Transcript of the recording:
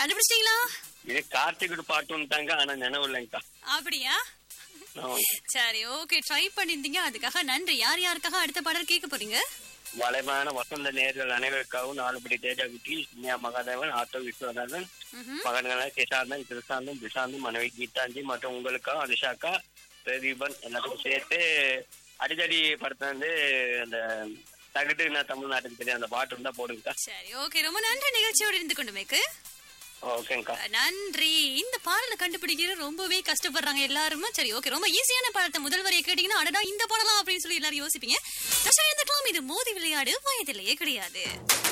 கண்டுபிடிச்சிட்டீங்களா இது கார்த்திகோட பாட்டுன்ட்டாங்க ஆனா நினைவு இல்லைங்கக்கா அப்படியா ஆமாங்க. சரி ஓகே ட்ரை பண்ணிருந்தீங்க அதுக்காக நன்றி யார் யாருக்காக அடுத்த பாடல் கேட்க போறீங்க வளமான வசந்த நேர்கள் அனைவருக்காகவும் நாலுபடி தேஜா குட்டி சின்னியா மகாதேவன் ஆட்டோ விஸ்வநாதன் ம்ஹும். மகன்களான கிஷாந்தன் கிருஷாந்தன் பிசாந்தன் மனைவி கீதாஞ்சி மற்றும் உங்களுக்கா அலிஷாக்கா பிரதீபன் எல்லாத்துக்கும் சேர்த்து அடிக்கடி படத்தை வந்து அந்த தகுட்டு நான் தமிழ்நாட்டுக்கு தெரியும் அந்த பாட்டு இருந்தா போடுங்கக்கா சரி ஓகே ரொம்ப நன்றி நிகழ்ச்சியோடு இருந்து கொண்டு மேக்கு ஓகேங்கக்கா நன்றி இந்த பாடலை கண்டுபிடிக்கிறது ரொம்பவே கஷ்டப்படுறாங்க எல்லாருமே சரி ஓகே ரொம்ப ஈஸியான பாடத்தை முதல் வரையை கேட்டீங்கன்னா அடடா இந்த பாடலாம் அப்படின்னு சொல்லி எல்லாரும் யோசிப்பீங்க தஷா இருந்துக்கலாம் இது மோதி விளையாடு வயதிலேயே கிடையாது